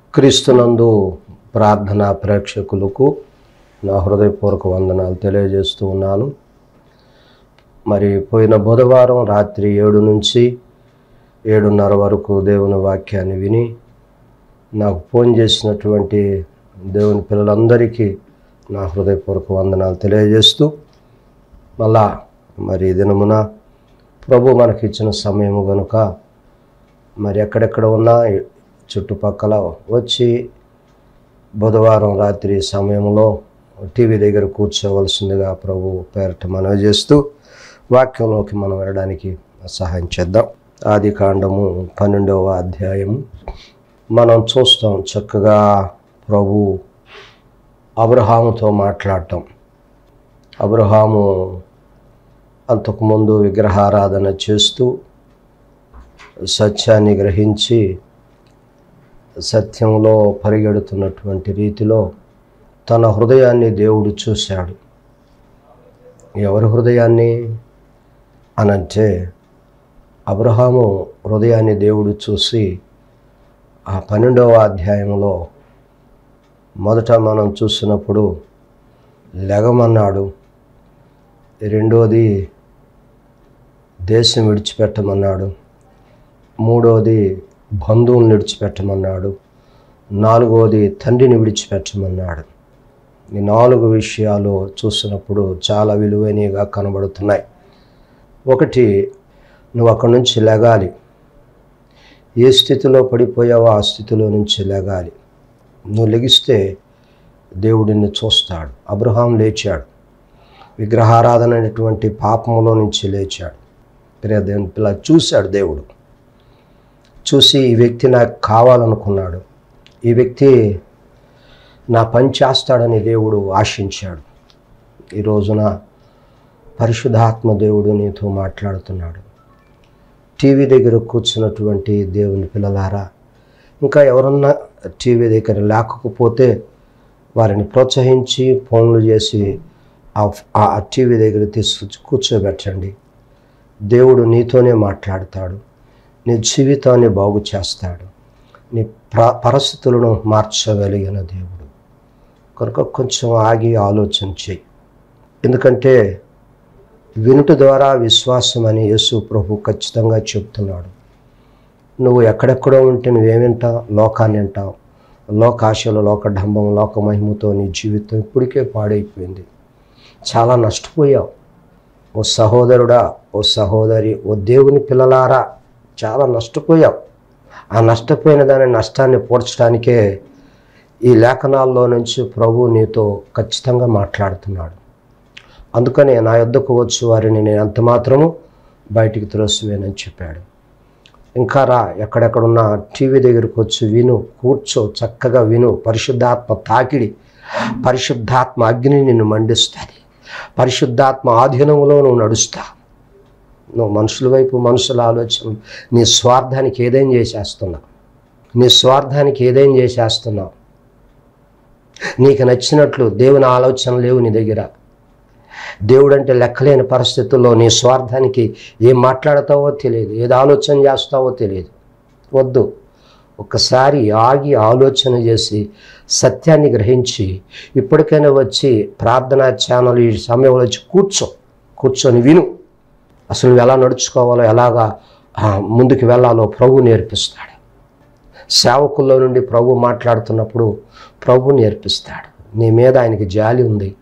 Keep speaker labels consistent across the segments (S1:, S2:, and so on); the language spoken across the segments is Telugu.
S1: క్రీస్తునందు ప్రార్థనా ప్రేక్షకులకు నా హృదయపూర్వక వందనాలు తెలియజేస్తూ ఉన్నాను మరి పోయిన బుధవారం రాత్రి ఏడు నుంచి ఏడున్నర వరకు దేవుని వాక్యాన్ని విని నాకు ఫోన్ చేసినటువంటి దేవుని పిల్లలందరికీ నా హృదయపూర్వక వందనాలు తెలియజేస్తూ మళ్ళా మరి ఈ దినమున ప్రభు మనకిచ్చిన సమయము గనుక మరి ఎక్కడెక్కడ ఉన్నా చుట్టుపక్కల వచ్చి బుధవారం రాత్రి సమయంలో టీవీ దగ్గర కూర్చోవలసిందిగా ప్రభు పేరట మనవి చేస్తూ వాక్యంలోకి మనం వెళ్ళడానికి సహాయం చేద్దాం ఆది కాండము పన్నెండవ అధ్యాయము మనం చూస్తాం చక్కగా ప్రభు అబ్రహాముతో మాట్లాడటం అబ్రహాము అంతకుముందు విగ్రహారాధన చేస్తూ సత్యాన్ని గ్రహించి సత్యంలో పరిగెడుతున్నటువంటి రీతిలో తన హృదయాన్ని దేవుడు చూశాడు ఎవరి హృదయాన్ని అనంటే అబ్రహాము హృదయాన్ని దేవుడు చూసి ఆ పన్నెండవ అధ్యాయంలో మొదట మనం చూసినప్పుడు లెగమన్నాడు రెండోది దేశం విడిచిపెట్టమన్నాడు మూడోది బంధువులను విడిచిపెట్టమన్నాడు నాలుగోది తండ్రిని విడిచిపెట్టమన్నాడు ఈ నాలుగు విషయాలు చూసినప్పుడు చాలా విలువైనవిగా కనబడుతున్నాయి ఒకటి నువ్వు అక్కడి నుంచి లెగాలి ఏ స్థితిలో పడిపోయావో ఆ స్థితిలో నుంచి లెగాలి నువ్వు లెగిస్తే దేవుడిని చూస్తాడు అబ్రహాం లేచాడు విగ్రహారాధన అనేటువంటి పాపంలో నుంచి లేచాడు ప్రియ దేవుని పిల్ల చూశాడు దేవుడు చూసి ఈ వ్యక్తి నాకు కావాలనుకున్నాడు ఈ వ్యక్తి నా పని చేస్తాడని దేవుడు ఆశించాడు ఈ రోజున పరిశుద్ధాత్మ దేవుడు నీతో మాట్లాడుతున్నాడు టీవీ దగ్గర కూర్చున్నటువంటి దేవుని పిల్లలారా ఇంకా ఎవరన్నా టీవీ దగ్గర లేకపోతే వారిని ప్రోత్సహించి ఫోన్లు చేసి ఆ- ఆ టీవీ దగ్గర తీసుకొచ్చి కూర్చోబెట్టండి దేవుడు నీతోనే మాట్లాడతాడు నీ జీవితాన్ని బాగు చేస్తాడు నీ ప్ర పరిస్థితులను మార్చగలిగిన దేవుడు కనుక కొంచెం ఆగి ఆలోచన చేయి ఎందుకంటే వినుట ద్వారా విశ్వాసం అని యేసు ప్రభు ఖచ్చితంగా చెప్తున్నాడు నువ్వు ఎక్కడెక్కడో ఉంటే నువ్వేం వింటావు లోకాన్ని వింటావు లోకాశలు లోకడంబం లోక మహిమతో నీ జీవితం ఇప్పటికే పాడైపోయింది చాలా నష్టపోయావు ఓ సహోదరుడా ఓ సహోదరి ఓ దేవుని పిల్లలారా చాలా నష్టపోయావు ఆ నష్టపోయిన దాని నష్టాన్ని పూడ్చడానికే ఈ లేఖనాల్లో నుంచి ప్రభు నీతో ఖచ్చితంగా మాట్లాడుతున్నాడు అందుకనే నా యొద్దకు వచ్చి వారిని నేను ఎంత మాత్రము బయటికి త్రోసివేనని చెప్పాడు ఇంకా రా ఎక్కడెక్కడున్నా టీవీ దగ్గరికి వచ్చి విను కూర్చో చక్కగా విను పరిశుద్ధాత్మ తాకిడి పరిశుద్ధాత్మ అగ్ని నిన్ను మండిస్తుంది పరిశుద్ధాత్మ ఆధీనంలో నువ్వు నడుస్తా నువ్వు మనుషుల వైపు మనుషుల ఆలోచన నీ స్వార్థానికి ఏదైనా చేసేస్తున్నావు నీ స్వార్థానికి ఏదైనా చేసేస్తున్నావు నీకు నచ్చినట్లు దేవుని ఆలోచన లేవు నీ దగ్గర దేవుడు అంటే లెక్కలేని పరిస్థితుల్లో నీ స్వార్థానికి ఏం మాట్లాడతావో తెలియదు ఏది ఆలోచన చేస్తావో తెలియదు వద్దు ఒక్కసారి ఆగి ఆలోచన చేసి సత్యాన్ని గ్రహించి ఇప్పటికైనా వచ్చి ప్రార్థనా ఛానల్ ఈ సమయంలో వచ్చి కూర్చో కూర్చొని విను అసలు నువ్వు ఎలా నడుచుకోవాలో ఎలాగా ఆ, ముందుకు వెళ్ళాలో ప్రభు నేర్పిస్తాడు సేవకుల్లో నుండి ప్రభు మాట్లాడుతున్నప్పుడు ప్రభు నేర్పిస్తాడు నీ మీద ఆయనకి జాలి ఉంది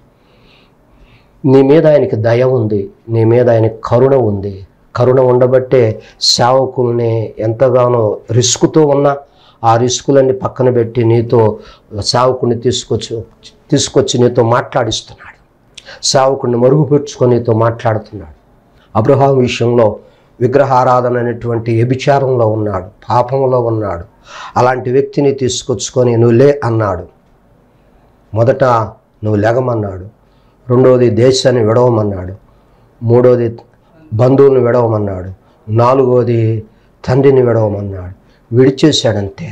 S1: నీ మీద ఆయనకి దయ ఉంది నీ మీద ఆయనకి కరుణ ఉంది కరుణ ఉండబట్టే సేవకుల్ని ఎంతగానో రిస్కుతో ఉన్న ఆ రిస్కులన్నీ పక్కన పెట్టి నీతో సేవకుడిని తీసుకొచ్చి తీసుకొచ్చి నీతో మాట్లాడిస్తున్నాడు సేవకుడిని మరుగుపరుచుకొని నీతో మాట్లాడుతున్నాడు అబ్రహాం విషయంలో విగ్రహారాధన అనేటువంటి వ్యభిచారంలో ఉన్నాడు పాపంలో ఉన్నాడు అలాంటి వ్యక్తిని తీసుకొచ్చుకొని నువ్వు లే అన్నాడు మొదట నువ్వు లెగమన్నాడు రెండవది దేశాన్ని విడవమన్నాడు మూడవది బంధువులను విడవమన్నాడు నాలుగవది తండ్రిని విడవమన్నాడు విడిచేశాడంతే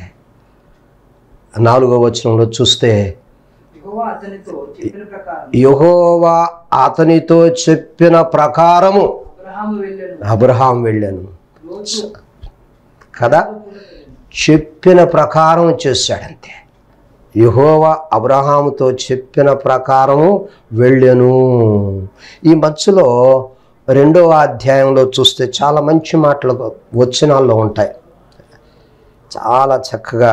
S1: నాలుగవ వచనంలో చూస్తే
S2: యెహోవా అతనితో చెప్పిన ప్రకారం
S1: యహోవా అతనితో చెప్పిన ప్రకారము
S2: అబ్రహాము వెళ్ళాను
S1: అబ్రహాం వెళ్ళాను
S2: లోతు
S1: కదా చెప్పిన ప్రకారం చేశాడంతే యహోవా అబ్రహాముతో చెప్పిన ప్రకారము వెళ్ళెను ఈ మధ్యలో రెండవ అధ్యాయంలో చూస్తే చాలా మంచి మాటలు వచనాల్లో ఉంటాయి చాలా చక్కగా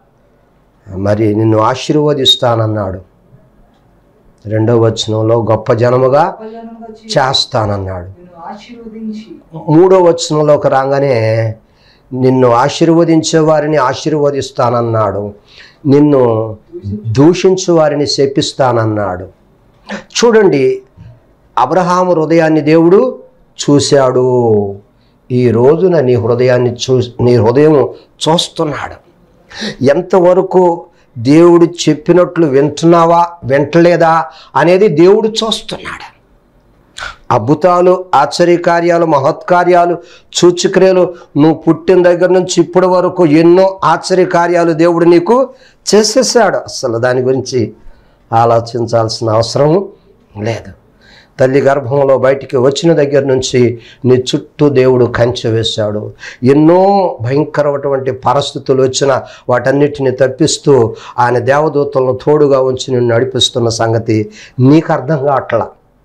S1: మరి నిన్ను ఆశీర్వదిస్తానన్నాడు రెండవ వచనంలో గొప్ప జనముగా
S2: అపజనముగా చే-
S1: చేస్తానన్నాడు
S2: నిన్ను ఆశీర్వదించి
S1: మూడో వచనంలోకి రాగానే నిన్ను ఆశీర్వదించే వారిని ఆశీర్వదిస్తానన్నాడు నిన్ను దూషించు వారిని శపిస్తానన్నాడు చూడండి అబ్రహాము హృదయాన్ని దేవుడు చూశాడు ఈ రోజున నీ హృదయాన్ని చూ నీ హృదయం చూస్తున్నాడు ఎంతవరకు దేవుడు చెప్పినట్లు వింటున్నావా వింటలేదా అనేది దేవుడు చూస్తున్నాడు అద్భుతాలు ఆశ్చర్యకార్యాలు మహత్కార్యాలు సూచక్రియలు నువ్వు పుట్టిన దగ్గర నుంచి ఇప్పటి వరకు ఎన్నో ఆశ్చర్యకార్యాలు దేవుడు నీకు చేసేసాడు అసలు దాని గురించి ఆలోచించాల్సిన అవసరం లేదు తల్లి గర్భంలో బయటికి వచ్చిన దగ్గర నుంచి నీ చుట్టూ దేవుడు కంచె వేశాడు ఎన్నో భయంకరమైనటువంటి పరిస్థితులు వచ్చిన వాటన్నిటిని తప్పిస్తూ ఆయన దేవదూతలను తోడుగా ఉంచి నిన్ను నడిపిస్తున్న సంగతి నీకు అర్థం కావట్లా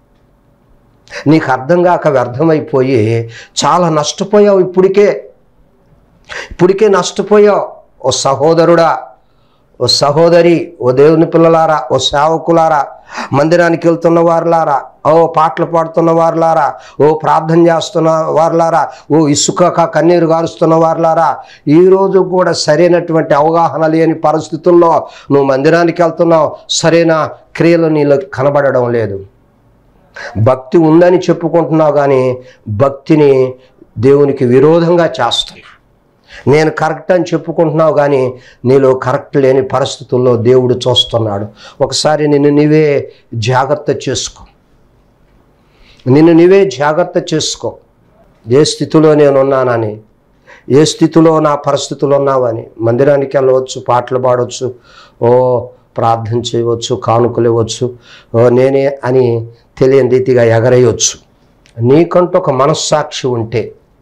S1: నీకు అర్థం కాక వ్యర్థమైపోయి చాలా నష్టపోయావు ఇప్పటికే ఇప్పటికే నష్టపోయావు ఓ సహోదరుడా ఓ సహోదరి ఓ దేవుని పిల్లలారా ఓ సేవకులారా మందిరానికి వెళ్తున్న వారులారా ఓ పాటలు పాడుతున్న వారులారా ఓ ప్రార్థన చేస్తున్న వారులారా ఓ ఇసుక కన్నీరు గారుస్తున్న వారులారా ఈరోజు కూడా సరైనటువంటి అవగాహన లేని పరిస్థితుల్లో నువ్వు మందిరానికి వెళ్తున్నావు సరైన క్రియలు నీలో కనబడడం లేదు భక్తి ఉందని చెప్పుకుంటున్నావు కానీ భక్తిని దేవునికి విరోధంగా చేస్తున్నా నేను కరెక్ట్ అని చెప్పుకుంటున్నావు కానీ నీలో కరెక్ట్ లేని పరిస్థితుల్లో దేవుడు చూస్తున్నాడు ఒకసారి నిన్ను నీవే జాగ్రత్త చేసుకో నిన్ను నీవే జాగ్రత్త చేసుకో ఏ స్థితిలో నేను ఉన్నానని ఏ స్థితిలో నా పరిస్థితులు ఉన్నావని మందిరానికి వెళ్ళవచ్చు పాటలు పాడవచ్చు ఓ ప్రార్థన చేయవచ్చు కానుకలు ఇవ్వచ్చు ఓ నేనే అని తెలియని రీతిగా ఎగరేయవచ్చు నీకంటూ ఒక మనస్సాక్షి ఉంటే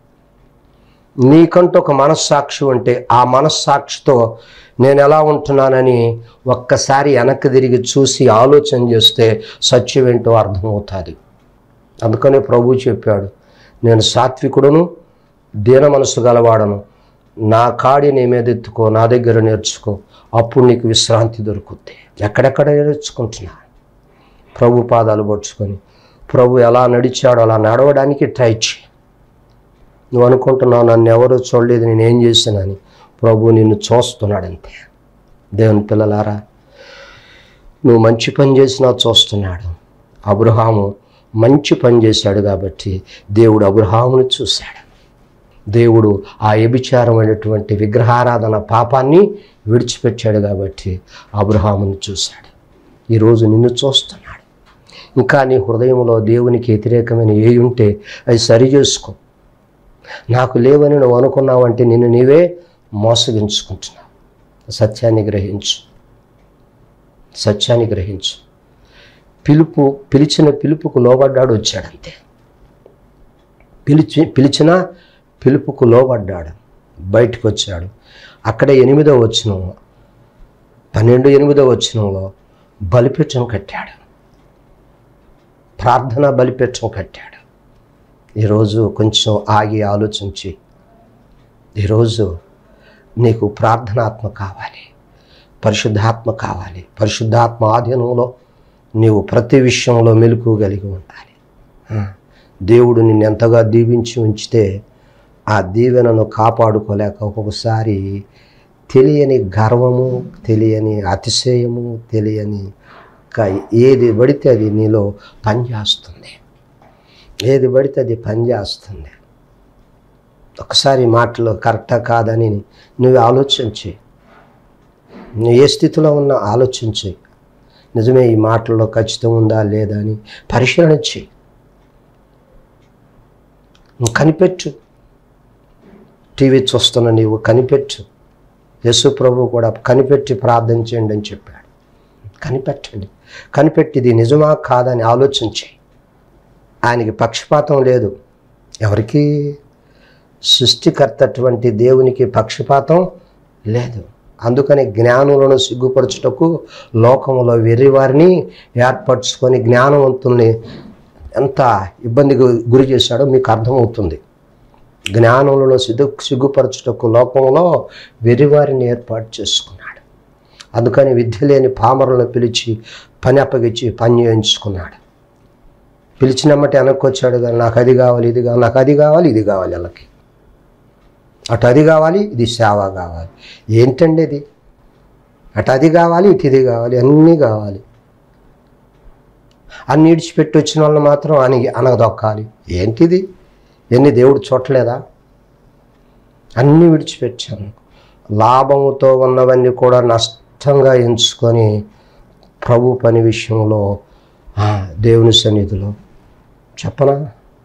S1: నీకంటూ ఒక మనస్సాక్షి ఉంటే ఆ మనస్సాక్షితో నేను ఎలా ఉంటున్నానని ఒక్కసారి వెనక్కి తిరిగి చూసి ఆలోచన చేస్తే సత్యం ఏంటో అర్థమవుతుంది అందుకనే ప్రభు చెప్పాడు నేను సాత్వికుడును దీన మనసు గలవాడను నా కాడి నీ మీద ఎత్తుకో నా దగ్గర నేర్చుకో అప్పుడు నీకు విశ్రాంతి దొరుకుద్ది ఎక్కడెక్కడ నేర్చుకుంటున్నా ప్రభు పాదాలు పట్టుకొని ప్రభు ఎలా నడిచాడో అలా నడవడానికి ట్రై చేయి నువ్వు అనుకుంటున్నావు నన్ను ఎవరు చూడలేదు నేను ఏం చేశానని ప్రభు నిన్ను చూస్తున్నాడంతే దేవుని పిల్లలారా నువ్వు మంచి పని చేసినా చూస్తున్నాడు అబ్రహాము మంచి పని చేశాడు కాబట్టి దేవుడు అబ్రహామును చూశాడు దేవుడు ఆ వ్యభిచారమైనటువంటి విగ్రహారాధన పాపాన్ని విడిచిపెట్టాడు కాబట్టి అబ్రహామును చూశాడు ఈరోజు నిన్ను చూస్తున్నాడు ఇంకా నీ హృదయంలో దేవునికి వ్యతిరేకమైన ఏ ఉంటే అది సరి చేసుకో నాకు లేవని నువ్వు అనుకున్నావంటే నిన్ను నీవే మోసగించుకుంటున్నావు సత్యాన్ని గ్రహించు సత్యాన్ని గ్రహించు పిలుపు పిలిచిన పిలుపుకు లోబడ్డాడు వచ్చాడంతే పిలిచి పిలిచిన పిలుపుకు లోబడ్డాడు బయటకు వచ్చాడు అక్కడే ఎనిమిదో వచ్చిన పన్నెండు ఎనిమిదో వచ్చినంలో బలిపీఠం కట్టాడు ప్రార్థన బలిపీఠం కట్టాడు ఈరోజు కొంచెం ఆగి ఆలోచించి ఈరోజు నీకు ప్రార్థనాత్మ కావాలి పరిశుద్ధాత్మ కావాలి పరిశుద్ధాత్మ ఆధీనంలో నీవు ప్రతి విషయంలో మెలకు కలిగి ఉండాలి ఆ, దేవుడు నిన్ను ఎంతగా దీవించి ఉంచితే ఆ దీవెనను కాపాడుకోలేక ఒక్కొక్కసారి తెలియని గర్వము తెలియని అతిశయము తెలియని క- ఏది పడితే అది నీలో పనిచేస్తుంది ఏది పడితే అది పనిచేస్తుంది ఒకసారి మాటలు కరెక్టా కాదని నువ్వు ఆలోచించి నువ్వు ఏ స్థితిలో ఉన్నా ఆలోచించి నిజమే ఈ మాటల్లో ఖచ్చితం ఉందా లేదా అని పరిశీలన చేయి నువ్వు కనిపెట్టు టీవీ చూస్తున్న నీవు కనిపెట్టు యేసు ప్రభు కూడా కనిపెట్టి ప్రార్థన చేయండి అని చెప్పాడు కనిపెట్టండి కనిపెట్టి ఇది నిజమా కాదని ఆలోచించి ఆయనకి పక్షపాతం లేదు ఎవరికి సృష్టికర్త అటువంటి దేవునికి పక్షపాతం లేదు అందుకని జ్ఞానులను సిగ్గుపరచుటకు లోకములో వెర్రివారిని ఏర్పరచుకొని జ్ఞానవంతుల్ని ఎంత ఇబ్బందికి గురి చేశాడో మీకు అర్థమవుతుంది జ్ఞానులను సిగ్గు సిగ్గుపరచుటకు లోకంలో వెర్రివారిని ఏర్పాటు చేసుకున్నాడు అందుకని విద్య లేని పామరులను పిలిచి పని అప్పగించి పని చేయించుకున్నాడు పిలిచినమ్మటి వెనక్కొచ్చాడు కానీ నాకు అది కావాలి ఇది కావాలి నాకు అది కావాలి ఇది కావాలి వాళ్ళకి అటు అది కావాలి ఇది సేవ కావాలి ఏంటండి ఇది అటు అది కావాలి ఇటు ఇది కావాలి అన్నీ కావాలి అన్ని ఇడిచిపెట్టి వచ్చిన వాళ్ళని మాత్రం అని అనగదొక్కాలి ఏంటిది ఎన్ని దేవుడు చూడలేదా అన్నీ విడిచిపెట్టాను లాభముతో ఉన్నవన్నీ కూడా నష్టంగా ఎంచుకొని ప్రభు పని విషయంలో ఆ, దేవుని సన్నిధిలో చెప్పనా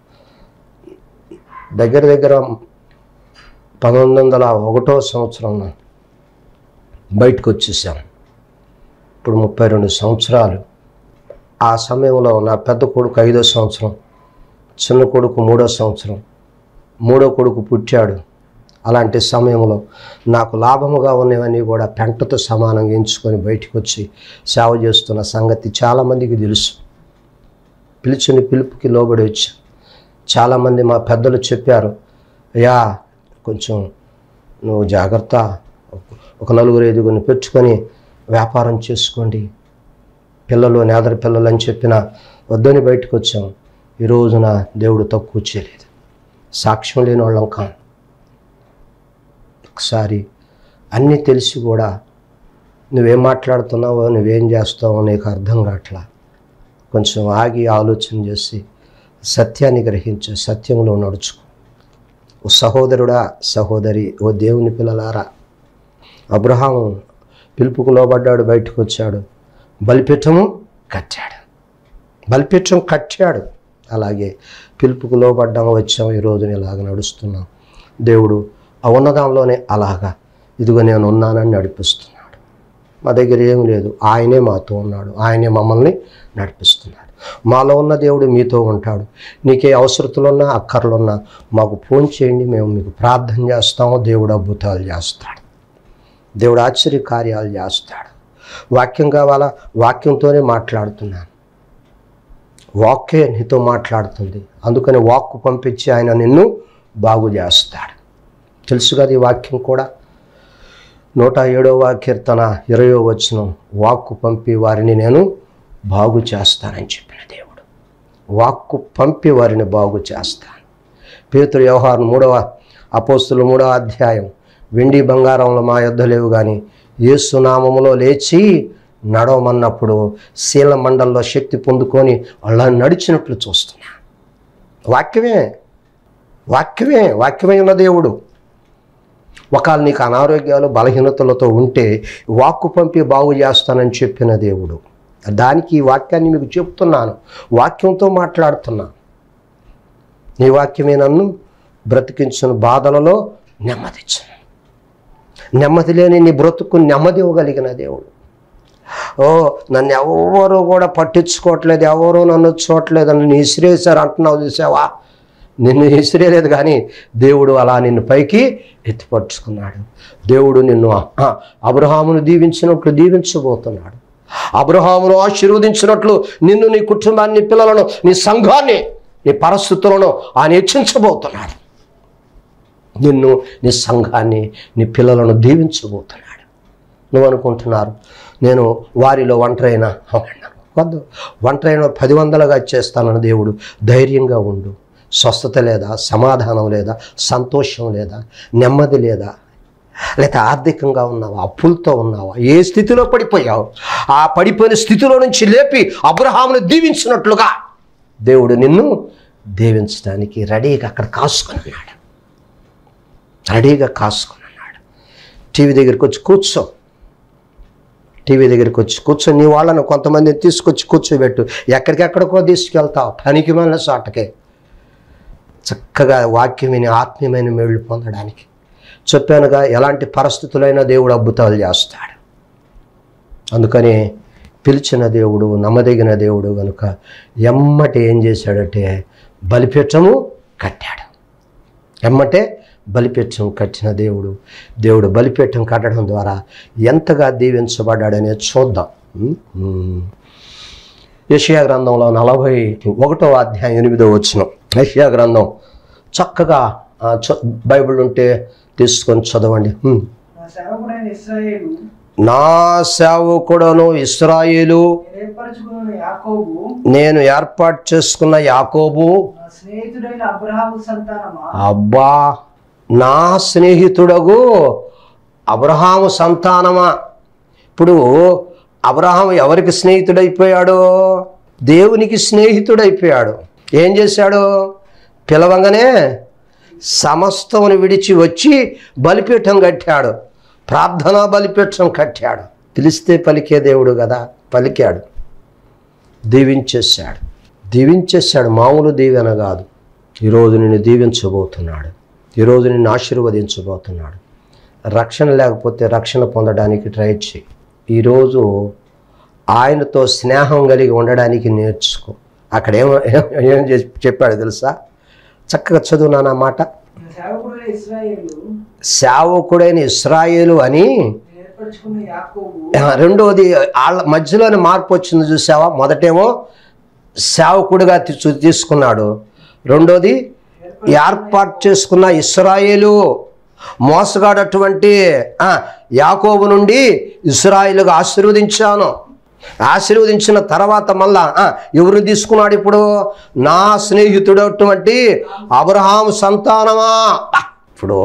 S1: దగ్గర దగ్గర పంతొమ్మిది వందల ఒకటో సంవత్సరం బయటకు వచ్చేసాం ఇప్పుడు ముప్పై రెండు సంవత్సరాలు ఆ సమయంలో నా పెద్ద కొడుకు ఐదో సంవత్సరం చిన్న కొడుకు మూడో సంవత్సరం మూడో కొడుకు పుట్టాడు అలాంటి సమయంలో నాకు లాభముగా ఉన్నవన్నీ కూడా పెంటతో సమానంగా ఎంచుకొని బయటకు వచ్చి సేవ చేస్తున్న సంగతి చాలామందికి తెలుసు పిలిచిన పిలుపుకి లోబడి వచ్చా చాలామంది మా పెద్దలు చెప్పారు అయ్యా కొంచెం నువ్వు జాగ్రత్త ఒక నలుగురు ఐదుగురిని పెట్టుకొని వ్యాపారం చేసుకోండి పిల్లలు నేదర పిల్లలు అని చెప్పిన వద్దని బయటకు వచ్చాం ఈ రోజున దేవుడు తక్కువ చేయలేదు సాక్ష్యం లేని వాళ్ళం కాం ఒకసారి అన్నీ తెలిసి కూడా నువ్వేం మాట్లాడుతున్నావో నువ్వేం చేస్తావో నీకు అర్థం కావట్లా కొంచెం ఆగి ఆలోచన చేసి సత్యాన్ని గ్రహించే సత్యంలో నడుచుకో ఓ సహోదరుడా సహోదరి ఓ దేవుని పిల్లలారా అబ్రహాము పిలుపుకు లోబడ్డాడు బయటకు వచ్చాడు బలిపీఠము కట్టాడు బలిపీఠం కట్టాడు అలాగే పిలుపుకు లోబడ్డాము వచ్చాము ఈ రోజున ఇలాగ నడుస్తున్నాం దేవుడు ఆ ఉన్నదంలోనే అలాగా ఇదిగో నేను ఉన్నానని నడిపిస్తున్నాడు మా దగ్గర ఏం లేదు ఆయనే మాతో ఉన్నాడు ఆయనే మమ్మల్ని నడిపిస్తున్నాడు మాలో ఉన్న దేవుడు మీతో ఉంటాడు నీకే అవసరతలున్నా అక్కర్లున్నా మాకు ఫోన్ చేయండి మేము మీకు ప్రార్థన చేస్తాము దేవుడు అద్భుతాలు చేస్తాడు దేవుడు ఆశ్చర్య కార్యాలు చేస్తాడు వాక్యం కావాలా వాక్యంతోనే మాట్లాడుతున్నాను వాక్కే నీతో మాట్లాడుతుంది అందుకని వాక్కు పంపించి ఆయన నిన్ను బాగు చేస్తాడు తెలుసు కదా ఈ వాక్యం కూడా నూట ఏడవ కీర్తన ఇరవయో వచ్చిన వాక్కు పంపి వారిని నేను బాగు చేస్తానని చెప్పిన దేవుడు వాక్కు పంపి వారిని బాగు చేస్తాను పేతురు వ్యవహారం మూడవ అపోస్తులు మూడవ అధ్యాయం వెండి బంగారంలో మా యొద్ద లేవు కానీ యేసునామములో లేచి నడవమన్నప్పుడు శీల మండల్లో శక్తి పొందుకొని అలా నడిచినట్లు చూస్తున్నా వాక్యమే వాక్యమే వాక్యమే ఉన్న దేవుడు ఒకవేళ నీకు అనారోగ్యాలు బలహీనతలతో ఉంటే వాక్కు పంపి బాగు చేస్తానని చెప్పిన దేవుడు దానికి ఈ వాక్యాన్ని మీకు చెప్తున్నాను వాక్యంతో మాట్లాడుతున్నా నీ వాక్యమే నన్ను బ్రతికించిన బాధలలో నెమ్మదించను నెమ్మది లేని నీ బ్రతుకు నెమ్మది ఇవ్వగలిగిన దేవుడు ఓ నన్ను ఎవరు కూడా పట్టించుకోవట్లేదు ఎవరు నన్ను చూడట్లేదు నన్ను ఇసిరేశారు అంటున్నావు చూసావా నిన్ను ఇసిరేయలేదు కానీ దేవుడు అలా నిన్ను పైకి ఎత్తిపట్టుకున్నాడు దేవుడు నిన్ను ఆ, అబ్రహామును దీవించినట్లు దీవించబోతున్నాడు అబ్రహామును ఆశీర్వదించినట్లు నిన్ను నీ కుటుంబాన్ని పిల్లలను నీ సంఘాన్ని నీ పరిస్థితులను ఆయన హెచ్చించబోతున్నాడు నిన్ను నీ సంఘాన్ని నీ పిల్లలను దీవించబోతున్నాడు నువ్వు అనుకుంటున్నారు నేను వారిలో ఒంటరైనా అవునన్నా వద్దు ఒంటరైన పది వందలుగా చేస్తానని దేవుడు ధైర్యంగా ఉండు స్వస్థత లేదా సమాధానం లేదా సంతోషం లేదా నెమ్మది లేదా లేదా ఆర్థికంగా ఉన్నావా అప్పులతో ఉన్నావా ఏ స్థితిలో పడిపోయావు ఆ పడిపోయిన స్థితిలో నుంచి లేపి అబ్రహామును దీవించినట్లుగా దేవుడు నిన్ను దీవించడానికి రెడీగా అక్కడ కాసుకొని ఉన్నాడు రెడీగా కాసుకొని ఉన్నాడు టీవీ దగ్గరికి వచ్చి కూర్చో టీవీ దగ్గరికి వచ్చి కూర్చో నీ వాళ్ళను కొంతమందిని తీసుకొచ్చి కూర్చోబెట్టు ఎక్కడికెక్కడికో తీసుకెళ్తావు పనికి మన చోటకే చక్కగా వాక్యం విని ఆత్మీయమైన మేళ్ళు పొందడానికి చెప్పానుగా ఎలాంటి పరిస్థితులైనా దేవుడు అద్భుతాలు చేస్తాడు అందుకని పిలిచిన దేవుడు నమ్మదగిన దేవుడు కనుక ఎమ్మటి ఏం చేశాడంటే బలిపీఠము కట్టాడు ఎమ్మటే బలిపీఠం కట్టిన దేవుడు దేవుడు బలిపీఠం కట్టడం ద్వారా ఎంతగా దీవించబడ్డాడనే చూద్దాం ఉమ్. యెషయా గ్రంథంలో నలభై ఒకటో అధ్యాయం ఎనిమిదో వచ్చిన యెషయా గ్రంథం చక్కగా ఆ, చ- బైబిల్ ఉంటే తీసుకొని చదవండి ఉమ్.
S2: నా సేవకుడైన ఇస్రాయేలు
S1: నా సేవకుడను ఇస్రాయేలు
S2: నేను ఏర్పరచుకున్న యాకోబు
S1: నేను ఏర్పాటు చేసుకున్న యాకోబు
S2: నా స్నేహితుడైన అబ్రహాము సంతానమా
S1: అబ్బా నా స్నేహితుడగు అబ్రహాము సంతానమా ఇప్పుడు అబ్రహాము ఎవరికి స్నేహితుడైపోయాడు దేవునికి స్నేహితుడైపోయాడు ఏం చేశాడు పిలవంగానే సమస్తమును విడిచి వచ్చి బలిపీఠం కట్టాడు ప్రార్థనా బలిపీఠం కట్టాడు పిలిస్తే పలికే దేవుడు కదా పలికాడు దీవించేశాడు దీవించేశాడు మామూలు దీవెన కాదు ఈరోజు నిన్ను దీవించబోతున్నాడు ఈరోజు నిన్ను ఆశీర్వదించబోతున్నాడు రక్షణ లేకపోతే రక్షణ పొందడానికి ట్రై చేయి ఈరోజు ఆయనతో స్నేహం కలిగి ఉండడానికి నేర్చుకో అక్కడ ఏం ఏం చేసి- చెప్పాడు తెలుసా చక్కగా చదువు నాన్న మాట
S2: నా సేవకుడైన ఇస్రాయేలు
S1: సేవకుడైన ఇస్రాయేలు అని
S2: నేను ఏర్పరచుకున్న యాకోబు
S1: ఆ, రెండోది వాళ్ళ మధ్యలోనే మార్పు వచ్చింది చూసావా మొదటేమో సేవకుడిగా తీ- తీసుకున్నాడు రెండోది ఏర్పాటు చేసుకున్న ఇస్రాయేలు మోసగాడటువంటి ఆ, యాకోబు నుండి ఇస్రాయేలుగా ఆశీర్వదించాను ఆశీర్వదించిన తర్వాత మళ్ళా ఆ, ఎవరు తీసుకున్నాడు ఇప్పుడు నా స్నేహితుడు అటువంటి అబ్రహాం సంతానమా ఆ, ఇప్పుడు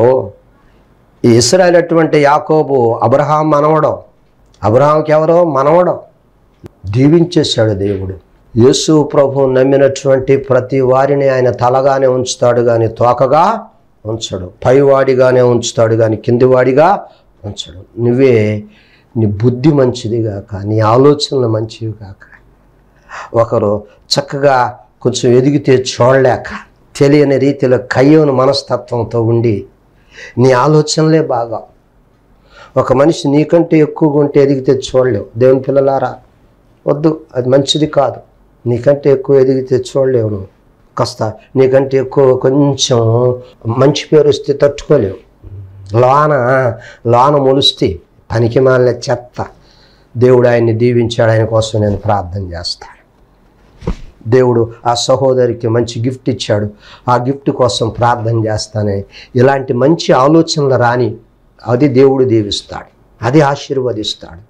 S1: ఈ ఇస్రాయల్ అటువంటి యాకోబు అబ్రహాం మనవడం అబ్రహాంకి ఎవరో మనవడం దీవించేశాడు దేవుడు యేసు ప్రభు నమ్మినటువంటి ప్రతి వారిని ఆయన తలగానే ఉంచుతాడు కానీ తోకగా ఉంచడు పైవాడిగానే ఉంచుతాడు కానీ కిందివాడిగా ఉంచడు నువ్వే నీ బుద్ధి మంచిది కాక నీ ఆలోచనలు మంచివి కాక ఒకరు చక్కగా కొంచెం ఎదిగితే చూడలేక తెలియని రీతిలో కయ్యని మనస్తత్వంతో ఉండి నీ ఆలోచనలే బాగా ఒక మనిషి నీకంటే ఎక్కువగా ఉంటే ఎదిగితే చూడలేవు దేవుని పిల్లలారా వద్దు అది మంచిది కాదు నీకంటే ఎక్కువ ఎదిగితే చూడలేవు నువ్వు కాస్త నీకంటే ఎక్కువ కొంచెం మంచి పేరు వస్తే తట్టుకోలేవు లోన లోన మొలుస్తే పనికి మాలిన చెత్త దేవుడు ఆయన్ని దీవించాడు ఆయన కోసం నేను ప్రార్థన చేస్తాను దేవుడు ఆ సహోదరికి మంచి గిఫ్ట్ ఇచ్చాడు ఆ గిఫ్ట్ కోసం ప్రార్థన చేస్తానే ఇలాంటి మంచి ఆలోచనలు రాని అది దేవుడు దీవిస్తాడు అది ఆశీర్వదిస్తాడు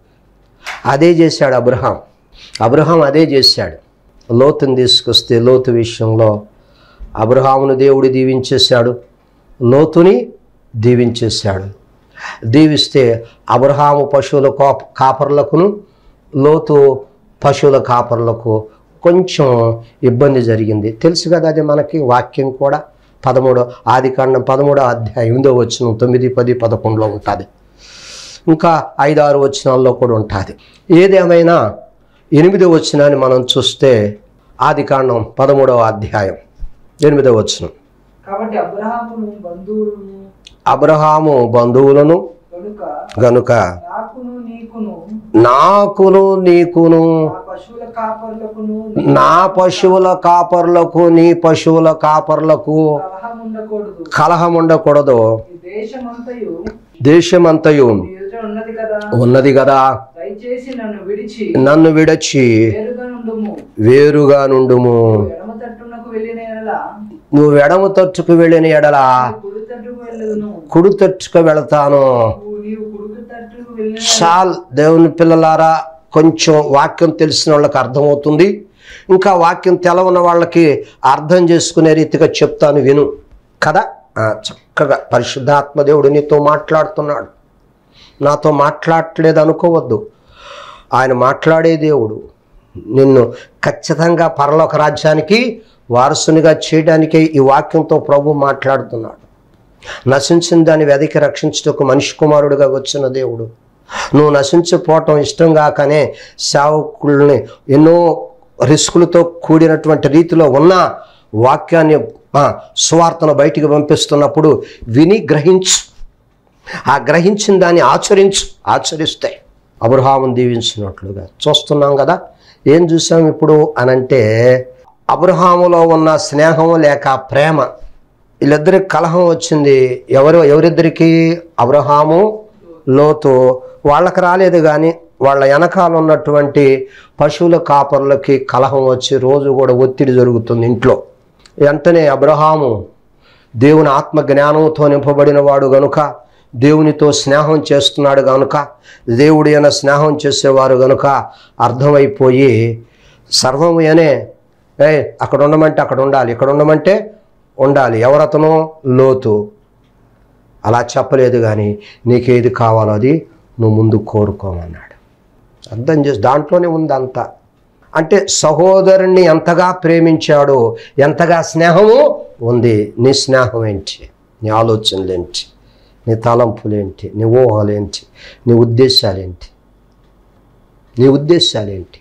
S1: అదే చేశాడు అబ్రహాం అబ్రహాం అదే చేశాడు లోతుని తీసుకొస్తే లోతు విషయంలో అబ్రహామును దేవుడు దీవించేశాడు లోతుని దీవించేశాడు దీవిస్తే అబ్రహాము పశువుల కాప కాపర్లకును లోతు పశువుల కాపర్లకు కొంచెం ఇబ్బంది జరిగింది తెలుసు కదా అది మనకి వాక్యం కూడా పదమూడో ఆది కాండం పదమూడో అధ్యాయం ఎనిమిదో వచ్చిన తొమ్మిది పది పదకొండులో ఉంటుంది ఇంకా ఐదారు వచనాల్లో కూడా ఉంటుంది ఏదేమైనా ఎనిమిదో వచనాన్ని మనం చూస్తే ఆది కాండం పదమూడవ అధ్యాయం ఎనిమిదో వచనం
S2: కాబట్టి అబ్రహామును బంధువులను
S1: అబ్రహాము బంధువులను
S2: కనుక
S1: గనుక
S2: నాకును నీకును
S1: నాకును నీకును
S2: నా పశువుల కాపర్లకును
S1: నా పశువుల కాపర్లకు నీ పశువుల కాపర్లకు
S2: కలహం ఉండకూడదు
S1: కలహం ఉండకూడదు
S2: ఈ దేశమంతయు
S1: దేశమంతయు
S2: నీ ఎదుట ఉన్నది కదా
S1: ఉన్నది కదా
S2: దయచేసి నన్ను విడిచి
S1: నన్ను విడచి
S2: వేరుగా నుండుము
S1: వేరుగా నుండుము
S2: ఎడమ తట్టునకు వెళ్ళిన ఎడల
S1: నువ్వు ఎడమ తట్టుకు వెళ్ళిన ఎడలా
S2: కుడి తట్టుకు వెళ్ళదును
S1: కుడి తట్టుకు వెళతాను
S2: నువ్వు నీవు కుడి తట్టుకు వెళ్ళిన
S1: చాల్ దేవుని పిల్లలారా కొంచెం వాక్యం తెలిసిన వాళ్ళకి అర్థమవుతుంది ఇంకా వాక్యం తెలవని వాళ్ళకి అర్థం చేసుకునే రీతిగా చెప్తాను విను కదా ఆ, చక్కగా పరిశుద్ధాత్మ దేవుడు నీతో మాట్లాడుతున్నాడు నాతో మాట్లాడట్లేదు అనుకోవద్దు ఆయన మాట్లాడే దేవుడు నిన్ను ఖచ్చితంగా పరలోక రాజ్యానికి వారసునిగా చేయడానికే ఈ వాక్యంతో ప్రభు మాట్లాడుతున్నాడు నశించిన దాన్ని వెదకి రక్షించుటకు మనిషి కుమారుడిగా వచ్చిన దేవుడు నువ్వు నశించిపోవటం ఇష్టం కాకనే సేవకుల్ని ఎన్నో రిస్కులతో కూడినటువంటి రీతిలో ఉన్న వాక్యాన్ని ఆ, సువార్తను బయటికి పంపిస్తున్నప్పుడు విని గ్రహించు ఆ గ్రహించిన దాన్ని ఆచరించు ఆచరిస్తే అబ్రహామును దీవించినట్లుగా చూస్తున్నాం కదా ఏం చూసాం ఇప్పుడు అనంటే అబ్రహాములో ఉన్న స్నేహం లేక ప్రేమ వీళ్ళిద్దరికి కలహం వచ్చింది ఎవరు ఎవరిద్దరికి అబ్రహాము లోతు వాళ్ళకి రాలేదు కానీ వాళ్ళ వెనకాల ఉన్నటువంటి పశువుల కాపర్లకి కలహం వచ్చి రోజు కూడా ఒత్తిడి జరుగుతుంది ఇంట్లో వెంటనే అబ్రహాము దేవుని ఆత్మ జ్ఞానంతో నింపబడిన వాడు గనుక దేవునితో స్నేహం చేస్తున్నాడు గనుక దేవుడి అయిన స్నేహం చేసేవారు గనుక అర్థమైపోయి సర్వము అనే ఏ అక్కడ ఉండమంటే అక్కడ ఉండాలి ఇక్కడ ఉండమంటే ఉండాలి ఎవరతను లోతు అలా చెప్పలేదు కానీ నీకేది కావాలో అది నువ్వు ముందు కోరుకోమన్నాడు అర్థం చేసి దాంట్లోనే ఉంది అంతా అంటే సహోదరుణ్ణి ఎంతగా ప్రేమించాడో ఎంతగా స్నేహము ఉంది నీ స్నేహం ఏంటి నీ ఆలోచనలేంటి నీ తలంపులేంటి నీ ఊహలేంటి నీ ఉద్దేశాలేంటి నీ ఉద్దేశాలేంటి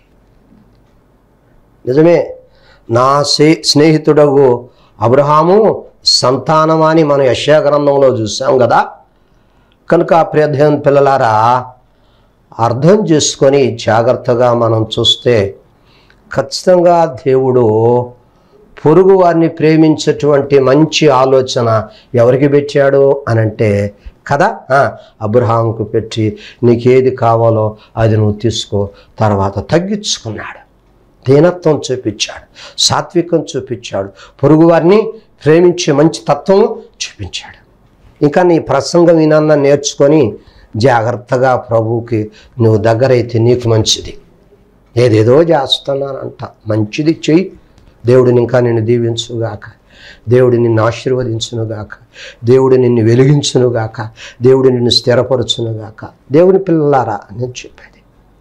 S1: నిజమే నా సే స్నేహితుడగు అబ్రహాము సంతానమా అని మనం యశా గ్రంథంలో చూసాం కదా కనుక ప్రియధ్యం పిల్లలారా అర్థం చేసుకొని జాగ్రత్తగా మనం చూస్తే ఖచ్చితంగా దేవుడు పొరుగు వారిని ప్రేమించేటువంటి మంచి ఆలోచన ఎవరికి పెట్టాడు అని అంటే కదా ఆ, అబ్రహాంకు పెట్టి నీకేది కావాలో అది నువ్వు తీసుకో తర్వాత తగ్గించుకున్నాడు దీనత్వం చూపించాడు సాత్వికం చూపించాడు పొరుగు వారిని ప్రేమించే మంచి తత్వం చూపించాడు ఇంకా నీ ప్రసంగం వినన్న నేర్చుకొని జాగ్రత్తగా ప్రభువుకి నువ్వు దగ్గరైతే నీకు మంచిది ఏదేదో చేస్తున్నానంట మంచిది చెయ్యి దేవుడు ఇంకా నిన్ను దీవించుగాక దేవుడు నిన్ను ఆశీర్వదించునుగాక దేవుడు నిన్ను వెలిగించునుగాక దేవుడు నిన్ను స్థిరపరచునుగాక దేవుని పిల్లలారా నేను చెప్పేది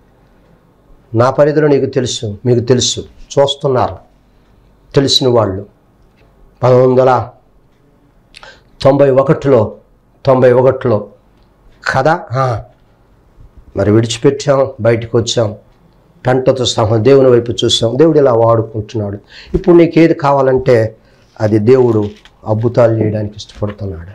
S1: నా పరిధిలో నీకు తెలుసు మీకు తెలుసు చూస్తున్నారు తెలిసిన వాళ్ళు పంతొమ్మిది వందల తొంభై ఒకటిలో తొంభై ఒకటిలో కదా ఆ, మరి విడిచిపెట్టాం బయటకు వచ్చాం పెంటతో సహా దేవుని వైపు చూసాం దేవుడు ఇలా వాడుకుంటున్నాడు ఇప్పుడు నీకు ఏది కావాలంటే అది దేవుడు అద్భుతాలు చేయడానికి ఇష్టపడుతున్నాడు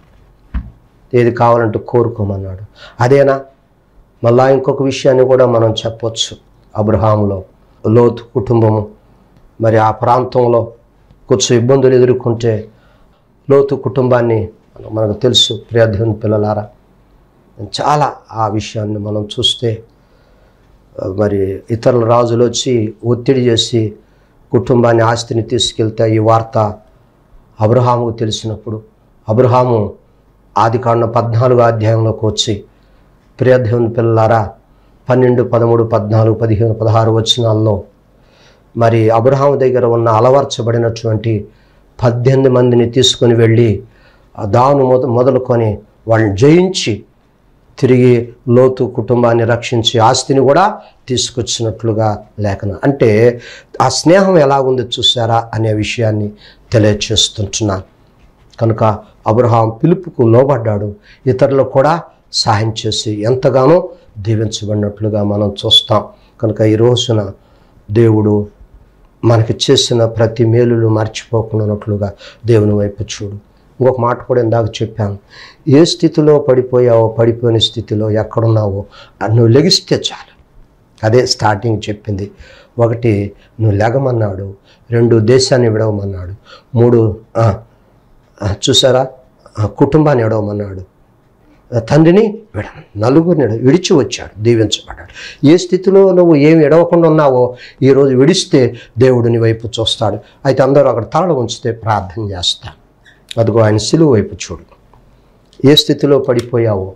S1: ఏది కావాలంటే కోరుకోమన్నాడు అదేనా మళ్ళా ఇంకొక విషయాన్ని కూడా మనం చెప్పొచ్చు అబ్రహాంలో లోతు కుటుంబము మరి ఆ ప్రాంతంలో కొంచెం ఇబ్బందులు ఎదుర్కొంటే లోతు కుటుంబాన్ని మనం- మనకు తెలుసు ప్రియదేవుని పిల్లలారా చాలా ఆ విషయాన్ని మనం చూస్తే ఆ, మరి ఇతరుల రాజులు వచ్చి ఒత్తిడి చేసి కుటుంబాన్ని ఆస్తిని తీసుకెళ్తే ఈ వార్త అబ్రహాముకు తెలిసినప్పుడు అబ్రహాము ఆది కాండ పద్నాలుగు అధ్యాయంలోకి వచ్చి ప్రియదేవుని పిల్లలారా పన్నెండు పదమూడు పద్నాలుగు పదిహేను పదహారు వచనాల్లో మరి అబ్రహాం దగ్గర ఉన్న అలవర్చబడినటువంటి పద్దెనిమిది మందిని తీసుకొని వెళ్ళి ఆ దాను మొద మొదలుకొని వాళ్ళని జయించి తిరిగి లోతు కుటుంబాన్ని రక్షించి ఆస్తిని కూడా తీసుకొచ్చినట్లుగా లేఖనం అంటే ఆ స్నేహం ఎలా ఉందో చూసారా అనే విషయాన్ని తెలియచేస్తుంటున్నాను కనుక అబ్రహాం పిలుపుకు లోబడ్డాడు ఇతరులకు కూడా సహాయం చేసి ఎంతగానో దీవించబడినట్లుగా మనం చూస్తాం కనుక ఈ రోజున దేవుడు మనకి చేసిన ప్రతి మేలులు మర్చిపోకున్నట్లుగా దేవుని వైపు చూడు ఇంకొక మాట కూడా ఇందాక చెప్పాను ఏ స్థితిలో పడిపోయావో పడిపోయిన స్థితిలో ఎక్కడున్నావో అది నువ్వు లెగిస్తే చాలు అదే స్టార్టింగ్ చెప్పింది ఒకటి నువ్వు లెగమన్నాడు రెండు దేశాన్ని విడవమన్నాడు మూడు ఆ, ఆ, చూసారా ఆ, కుటుంబాన్ని విడవమన్నాడు ఆ, తండ్రిని విడ నలుగురిని విడ- విడిచి వచ్చాడు దీవించబడ్డాడు ఏ స్థితిలో నువ్వు ఏమి ఎడవకుండా ఉన్నావో ఈరోజు విడిస్తే దేవుడు నీ వైపు చూస్తాడు అయితే అందరూ అక్కడ తలలు ఉంచితే ప్రార్థన చేస్తాను అదిగో ఆయన సిలువ వైపు చూడు ఏ స్థితిలో పడిపోయావో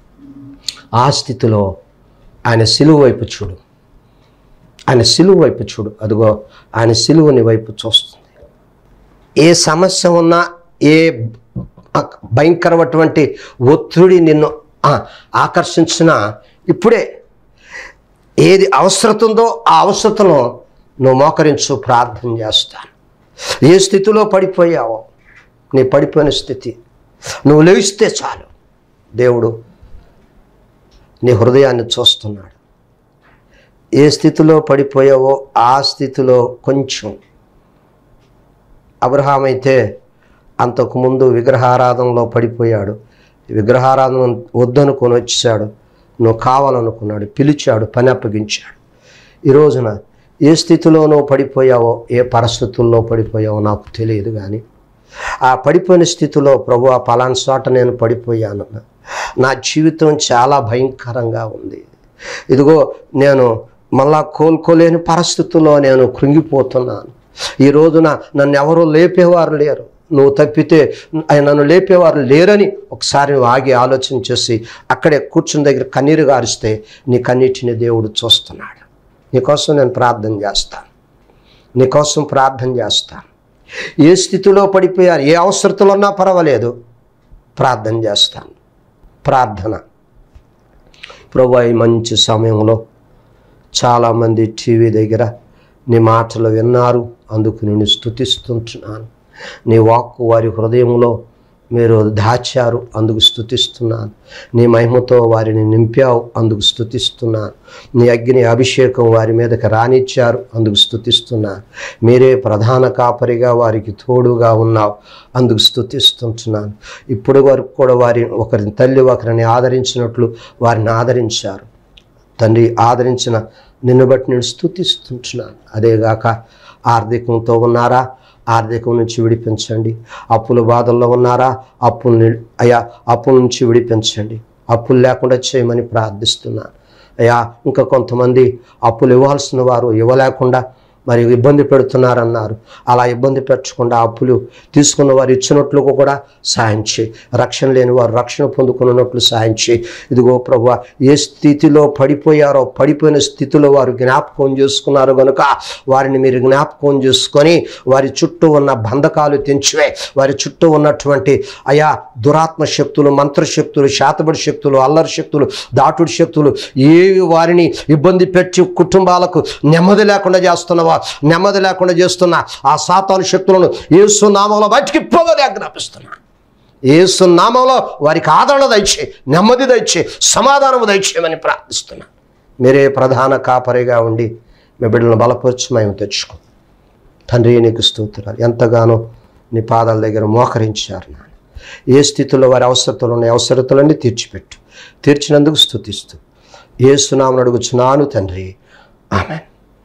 S1: ఆ స్థితిలో ఆయన సిలువ వైపు చూడు ఆయన సిలువ వైపు చూడు అదిగో ఆయన సిలువని వైపు చూస్తుంది ఏ సమస్య ఉన్నా ఏ భయంకరమైనటువంటి ఒత్తిడి నిన్ను ఆ, ఆకర్షించినా ఇప్పుడే ఏది అవసరత ఉందో ఆ అవసరతను నువ్వు మోకరించు ప్రార్థన చేస్తాను ఏ స్థితిలో పడిపోయావో నీ పడిపోయిన స్థితి నువ్వు లేస్తే చాలు దేవుడు నీ హృదయాన్ని చూస్తున్నాడు ఏ స్థితిలో పడిపోయావో ఆ స్థితిలో కొంచెం అబ్రహాం అయితే అంతకుముందు విగ్రహారాధనలో పడిపోయాడు విగ్రహారాధన వద్దనుకొని వచ్చాడు నువ్వు కావాలనుకున్నాడు పిలిచాడు పని అప్పగించాడు ఈ రోజున ఏ స్థితిలో నువ్వు పడిపోయావో ఏ పరిస్థితుల్లో పడిపోయావో నాకు తెలియదు కానీ ఆ పడిపోయిన స్థితిలో ప్రభు ఆ పలానా చోట నేను పడిపోయాను నా జీవితం చాలా భయంకరంగా ఉంది ఇదిగో నేను మళ్ళా కోలుకోలేని పరిస్థితుల్లో నేను కృంగిపోతున్నాను ఈ రోజున నన్ను ఎవరు లేపేవారు లేరు నువ్వు తప్పితే ఆయన నన్ను లేపేవారు లేరని ఒకసారి నువ్వు ఆగి ఆలోచన చేసి అక్కడే కూర్చుని దగ్గర కన్నీరు గారిస్తే నీ కన్నీటిని దేవుడు చూస్తున్నాడు నీకోసం నేను ప్రార్థన చేస్తాను నీకోసం ప్రార్థన చేస్తాను ఏ స్థితిలో పడిపోయారు ఏ అవసరతలో ఉన్నా పర్వాలేదు ప్రార్థన చేస్తాను ప్రార్థన ప్రభు ఈ మంచి సమయంలో చాలామంది టీవీ దగ్గర నీ మాటలు విన్నారు అందుకు నేను స్థుతిస్తుంటున్నాను నీ వాక్కు వారి హృదయంలో మీరు దాచారు అందుకు స్థుతిస్తున్నాను నీ మహిమతో వారిని నింపావు అందుకు స్థుతిస్తున్నాను నీ అగ్ని అభిషేకం వారి మీదకి రానిచ్చారు అందుకు స్థుతిస్తున్నాను మీరే ప్రధాన కాపరిగా వారికి తోడుగా ఉన్నావు అందుకు స్థుతిస్తుంటున్నాను ఇప్పుడు వరకు కూడా వారి ఒకరిని తల్లి ఒకరిని ఆదరించినట్లు వారిని ఆదరించారు తండ్రి ఆదరించిన నిన్ను బట్టి నేను స్థుతిస్తుంటున్నాను అదేగాక ఆర్థికంతో ఉన్నారా ఆర్థికం నుంచి విడిపించండి అప్పుల బాధల్లో ఉన్నారా అప్పుల్ని అయ్యా అప్పుల నుంచి విడిపించండి అప్పులు లేకుండా చేయమని ప్రార్థిస్తున్నాను అయ్యా ఇంకా కొంతమంది అప్పులు ఇవ్వాల్సిన వారు ఇవ్వలేకుండా మరి ఇబ్బంది పెడుతున్నారన్నారు అలా ఇబ్బంది పెట్టకుండా అప్పులు తీసుకున్న వారు ఇచ్చినట్లు కూడా సాయం చేయి రక్షణ లేని వారు రక్షణ పొందుకున్నట్లు సాయం చేయి ఇదిగో ప్రభు ఏ స్థితిలో పడిపోయారో పడిపోయిన స్థితిలో వారు జ్ఞాపకం చేసుకున్నారు కనుక వారిని మీరు జ్ఞాపకం చేసుకొని వారి చుట్టూ ఉన్న బంధకాలు తెంచివే వారి చుట్టూ ఉన్నటువంటి అయా దురాత్మ శక్తులు మంత్రశక్తులు శాతబడి శక్తులు అల్లరి శక్తులు దాటుడు శక్తులు ఏవి వారిని ఇబ్బంది పెట్టి కుటుంబాలకు నెమ్మది లేకుండా చేస్తున్నవా నెమ్మది లేకుండా చేస్తున్న ఆ సాతాను శక్తులను ఏసు నామంలో బయటికి పోవని ఆజ్ఞాపిస్తున్నా ఏసు నామంలో వారికి ఆదరణ దయచే నెమ్మది దయచే సమాధానము దయచేయమని ప్రార్థిస్తున్నా మీరే ప్రధాన కాపరిగా ఉండి మీ బిడ్డలను బలపరిచి మేము తెచ్చుకో తండ్రి నీకు స్తోత్రాలు ఎంతగానో నీ పాదాల దగ్గర మోకరించారు నాన్న ఏ స్థితిలో వారి అవసరతలు ఉన్నాయి అవసరతలన్నీ తీర్చిపెట్టు తీర్చినందుకు స్థుతిస్తూ ఏ సునామను అడుగుచున్నాను తండ్రి ఆమె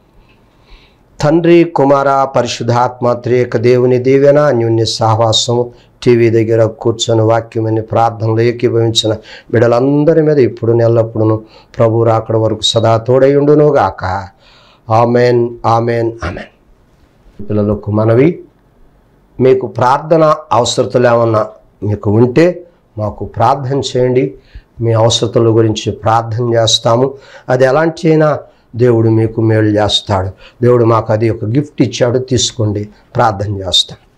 S1: తండ్రి కుమార పరిశుధాత్మ త్రేక దేవుని దీవెన అన్యోన్య సహవాసం టీవీ దగ్గర కూర్చొని వాక్యమని ప్రార్థనలు ఏకీభవించిన బిడ్డలందరి మీద ఇప్పుడు నెల్లప్పుడును ప్రభు రాకడ వరకు సదా తోడయుండును గాక ఆమెన్ ఆమెన్ ఆమెన్ పిల్లలకు మనవి మీకు ప్రార్థన అవసరతలు ఏమన్నా మీకు ఉంటే మాకు ప్రార్థన చేయండి మీ అవసరతల గురించి ప్రార్థన చేస్తాము అది ఎలాంటి అయినా దేవుడు మీకు మేలు చేస్తాడు దేవుడు మాకు అది ఒక గిఫ్ట్ ఇచ్చాడు తీసుకోండి ప్రార్థన చేస్తాం